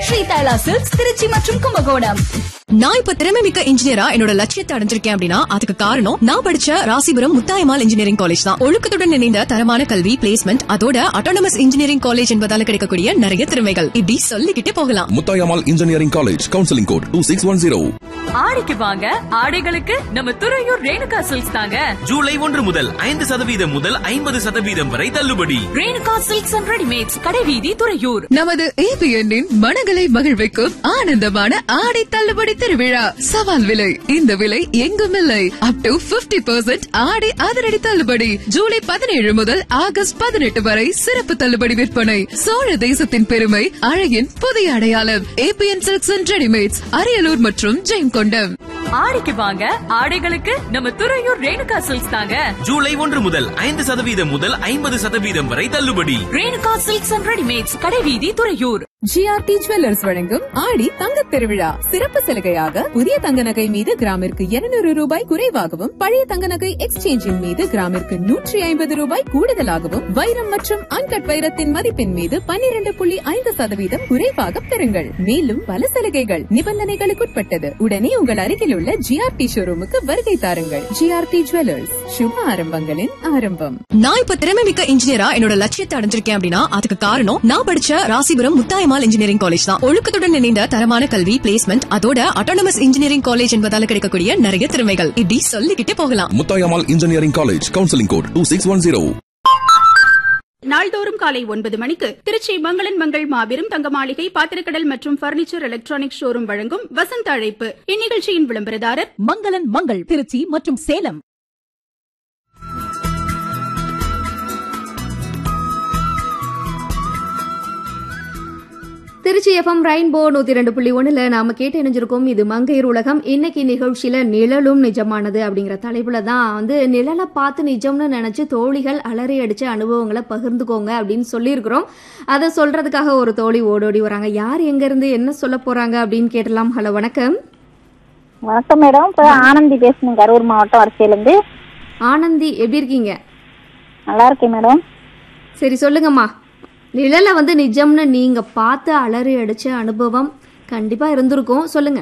Sri தைலா silks Trichy மற்றும் கும்பகோணம் நான் இப்ப திறமை மிக்க இன்ஜினியரா என்னோட லட்சியத்தை அடைஞ்சிருக்கேன் அப்படின்னா அதுக்கு காரணம் நான் படிச்ச ராசிபுரம் முத்தாயமால் இன்ஜினியரிங் காலேஜ் தான் ஒழுக்கத்துடன் இணைந்த தரமான கல்வி பிளேஸ்மெண்ட் அதோட அட்டானமஸ் இன்ஜினியரிங் காலேஜ் என்பதால கிடைக்கக்கூடிய நிறைய திறமைகள் இப்படி சொல்லிக்கிட்டே போகலாம் Muthayammal engineering college counselling code two six one zero ஆடிக்கு வாங்க ஆடைகளுக்கு நம்ம துறையூர் ரேணுகா சில்க்ஸ் தாங்க ஜூலை ஒன்று முதல் ஐந்து சதவீதம் முதல் ஐம்பது சதவீதம் வரை தள்ளுபடி ரேணுகா சில்க்ஸ் அண்ட் ரெடிமேட்ஸ் கடைவீதி துறையூர் நமது ஏபிஎன்னின் மனங்களை மகிழ்விக்கும் ஆனந்தமான ஆடை தள்ளுபடி திருவிழா சவால் விலை இந்த விலை எங்கும் இல்லை அப் டு பிப்டி பெர்சென்ட் ஆடை அதிரடி தள்ளுபடி ஜூலை பதினேழு முதல் ஆகஸ்ட் பதினெட்டு வரை சிறப்பு தள்ளுபடி விற்பனை சோழ தேசத்தின் பெருமை அழகின் புதிய அடையாளம் ABN silks and readymades Ariyalur மற்றும் ஜெயங்கொண்டம் ஆடிக்கு வாங்க ஆடைகளுக்கு நம்ம துறையூர் ரேணுகா சில்க்ஸ் தாங்க ஜூலை ஒன்று முதல் ஐந்து சதவீதம் முதல் ஐம்பது சதவீதம் வரை தள்ளுபடி ரேணுகா சில்க்ஸ் அண்ட் ரெடிமேட்ஸ் கடைவீதி துறையூர் ஜிஆர்டி ஜுவல்லர்ஸ் வழங்கும் ஆடி தங்க திருவிழா சிறப்பு சலுகையாக புதிய தங்க நகை மீது கிராமிற்கு இருநூறு ரூபாய் குறைவாகவும் பழைய தங்க நகை எக்ஸ்சேஞ்சின் மீது கிராமிற்கு நூற்றி ஐம்பது ரூபாய் கூடுதலாகவும் வைரம் மற்றும் அன்கட் வைரத்தின் மதிப்பின் மீது பன்னிரண்டு புள்ளி ஐந்து சதவீதம் குறைவாக பெறுங்கள் மேலும் பல சலுகைகள் நிபந்தனைகளுக்குட்பட்டது உடனே உங்கள் அருகில் உள்ள ஜிஆர்டி ஷோரூமுக்கு வருகை தாருங்கள் ஜிஆர்டி ஜுவல்லர்ஸ் சுப ஆரம்பங்களின் ஆரம்பம் நான் இப்ப திறமை மிக்க இன்ஜினியரா என்னோட லட்சியத்தை அடைஞ்சிருக்கேன் அப்படின்னா அதுக்கு காரணம் நான் படிச்ச ராசிபுரம் முத்தாயமால் இன்ஜினியரிங் காலேஜ் தான் ஒழுக்கத்துடன் இணைந்த தரமான கல்வி பிளேஸ்மெண்ட் அதோட அட்டானமஸ் இன்ஜினியரிங் காலேஜ் என்பதால கிடைக்கக்கூடிய நிறைய திறமைகள் இப்படி சொல்லிக்கிட்டே போகலாம் Muthayammal engineering college counselling code two six one zero நாள்தோறும் காலை ஒன்பது மணிக்கு திருச்சி மங்களன் மங்கள் மாபெரும் தங்க மாளிகை பாத்திரக்கடல் மற்றும் பர்னிச்சர் எலக்ட்ரானிக் ஷோரூம் வழங்கும் வசந்த அழைப்பு இந்நிகழ்ச்சியின் விளம்பரதாரர் மங்களன் மங்கள் திருச்சி மற்றும் சேலம் திருச்சி எஃப்எம் ரெயின்போ நூத்தி ரெண்டு புள்ளி ஒண்ணுல நாம கேட்டு இணைஞ்சிருக்கோம் இது மங்கையர் உலகம் இன்னைக்கு நிகழ்ச்சியில நிழலும் நிஜமானது அப்படிங்கிற தலைப்புல தான் வந்து நிழலை பார்த்து நிஜம்னு நினைச்சு தோழிகள் அலறி அடிச்ச அனுபவங்களை பகிர்ந்துக்கோங்க அப்படின்னு சொல்லியிருக்கிறோம் அதை சொல்றதுக்காக ஒரு தோழி ஓடோடி வராங்க யார் எங்க இருந்து என்ன சொல்ல போறாங்க அப்படின்னு கேட்டலாம் ஹலோ வணக்கம் வணக்கம் மேடம் இப்போ ஆனந்தி பேசணும் கரூர் மாவட்டம் வரிசையிலேருந்து ஆனந்தி எப்படி இருக்கீங்க நல்லா இருக்கேன் மேடம் சரி சொல்லுங்கம்மா நிழலை வந்து நிஜம்னு நீங்க பார்த்து அலறி அடிச்ச அனுபவம் கண்டிப்பா இருந்திருக்கும் சொல்லுங்க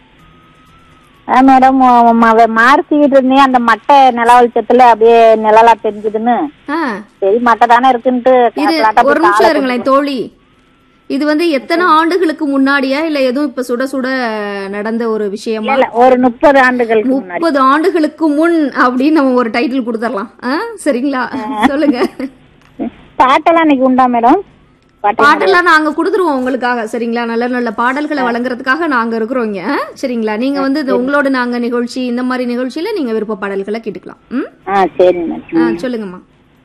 அதான் மேடம் மார்ச்சிக்கிட்டு இருந்தேன் அந்த மட்டை நில வெளிச்சத்துல அப்படியே நிழலா தெரிஞ்சுதுன்னு ஆ சரி மட்டை தானே இருக்குன்ட்டு இது flat ஆ ஒரு போய் நிமிஷம் காலை இருங்களேன் தோழி இது வந்து எத்தனை ஆண்டுகளுக்கு முன்னாடியா இல்ல எதுவும் இப்ப சுட சுட நடந்த ஒரு விஷயமா இல்ல, ஒரு முப்பது ஆண்டுகளுக்கு முன்னாடி முப்பது ஆண்டுகளுக்கு முன் அப்படின்னு நம்ம ஒரு டைட்டில் கொடுத்துடலாம் ஆ, சரிங்களா சொல்லுங்க பாட்டெல்லாம் இன்னைக்கு உண்டா மேடம் பாட்டு பாட்டெல்லாம் நாங்க கொடுத்துருவோம் உங்களுக்காக சரிங்களா நல்ல நல்ல பாடல்களை வழங்குறதுக்காக நாங்க இருக்கிறோம் இங்க ஆ? சரிங்களா நீங்க வந்து இது உங்களோட நாங்க நிகழ்ச்சி இந்த மாதிரி நிகழ்ச்சியில நீங்க விருப்ப பாடல்களை கேட்டுக்கலாம் ம்? ஆ சரி ஆ, மேடம் சொல்லுங்கம்மா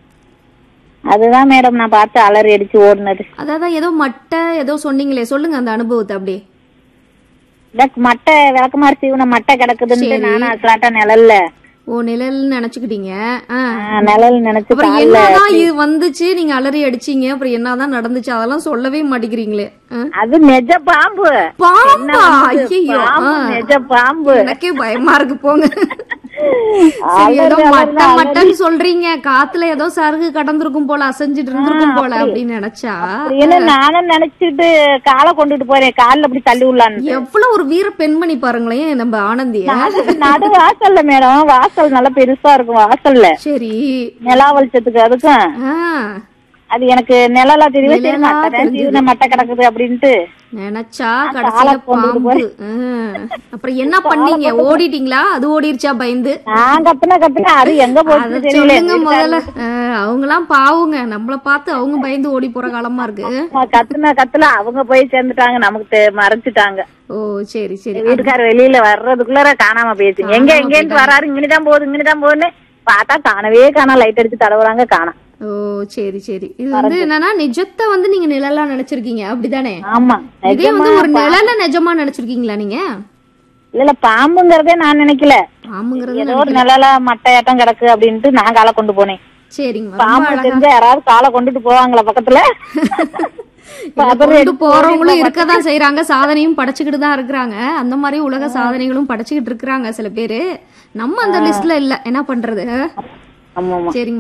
அதுதான் மேடம் நான் பார்த்து அலறி அடிச்சு ஓடுனது அதான் ஏதோ மட்டை ஏதோ சொன்னீங்களே சொல்லுங்க அந்த அனுபவத்தை அப்படியே இந்த மட்டை விளக்கமாறு சீவன மட்டை கிடக்குதுன்ட்டு சரி. நானும் அசலாட்டா நிழல்ல ஓ நிழல் நினைச்சுக்கிட்டீங்க ஆ. ஆ, நிழல் நினைச்சு அப்புறம் கால்ல என்னதான் இது வந்துச்சு நீங்க அலறி அடிச்சீங்க அப்புறம் என்னதான் நடந்துச்சு அதெல்லாம் சொல்லவே மாட்டேங்கிறீங்களே ஆ? அது நெஜ பாம்பு என்ன பாம்பா வந்து ஐயோ பாம்பு, நெஜ பாம்பு எனக்கே பயமா இருக்கு போங்க சரி, அலறி, ஏதோ அலறி, மட்டை அலறி. மட்டன் சொல்றீங்க காத்துல ஏதோ சருகு கடந்திருக்கும் போல அசைஞ்சிட்டு இருந்திருக்கும் போல அப்படி. அப்படின்னு நினைச்சா ஏன்னா நானும் நினைச்சிட்டு காலை கொண்டுட்டு போறேன் கால்ல அப்படி தள்ளி விடலான்னு எவ்வளவு ஒரு வீர பெண்மணி பாருங்களேன் நம்ம ஆனந்திய நடு- நடு வாசல்ல மேடம் வாசல் நல்லா பெருசா இருக்கும் வாசல்ல சரி நிலா வெளிச்சத்துக்கு அதுக்கும் ஆ அது எனக்கு நிழலா தெரியவே சரி நிழலா மட்டை தான் தெரிஞ்சுது. சீவன மட்டை கிடக்குது அப்படின்ட்டு நினைச்சா அந்த கடைசியில ஆளை கொண்டுட்டு பாம்பு ஆ. அப்புறம் என்ன பண்ணீங்க ஓடிட்டீங்களா அது ஓடிருச்சா பயந்து நான் கத்துன கத்துன அது எங்க அத போச்சுன்னு தெரியல சொல்லுங்க முதல்ல அவங்க எல்லாம் பாவுங்க நம்மள பார்த்து அவங்க பயந்து ஓடி போற காலமா இருக்கு நான் கத்துன கத்துல அவங்க போய் சேர்ந்துட்டாங்க நமக்கு தெ- மறைச்சிட்டாங்க ஓ சரி சரி வீட்டுக்கார வெளியில வர்றதுக்குள்ளார காணாம போயிடுச்சுங்க எங்க காணாம எங்கேன்னு போயிட்டாங்க. வராரு இங்கதான் போகுது இங்கதான் போகுதுன்னு பார்த்தா காணவே காணா லைட் அடிச்சு தடவுறாங்க காணாம் ஓ சரி சரி இது வந்து என்னன்னா நிஜத்தை வந்து நீங்க நிழலா நினைச்சிருக்கீங்க அப்படிதானே ஆமா இதே வந்து ஒரு நிஜமா நிழல நிஜமா நினைச்சிருக்கீங்களா நீங்க இல்ல இல்ல பாம்புங்கிறதே நான் நினைக்கல பாம்புங்கிறது ஏதோ ஒரு நிழல மட்டையாட்டம் கிடக்கு அப்படின்ட்டு நான் காலை கொண்டு போனேன் சரிங்க ரொம்ப பாம்பு அழகா தெரிஞ்சா யாராவது காலை கொண்டுட்டு போவாங்களா பக்கத்துல இல்ல, கொண்டு போறவங்களும் இருக்கதான் செய்யறாங்க சாதனையும் படைச்சுக்கிட்டு தான் இருக்கிறாங்க அந்த மாதிரி உலக சாதனைகளும் படைச்சுக்கிட்டு இருக்கிறாங்க சில பேரு நம்ம அந்த லிஸ்ட்ல இல்ல என்ன பண்றது ஆமா ஆமா சரிங்க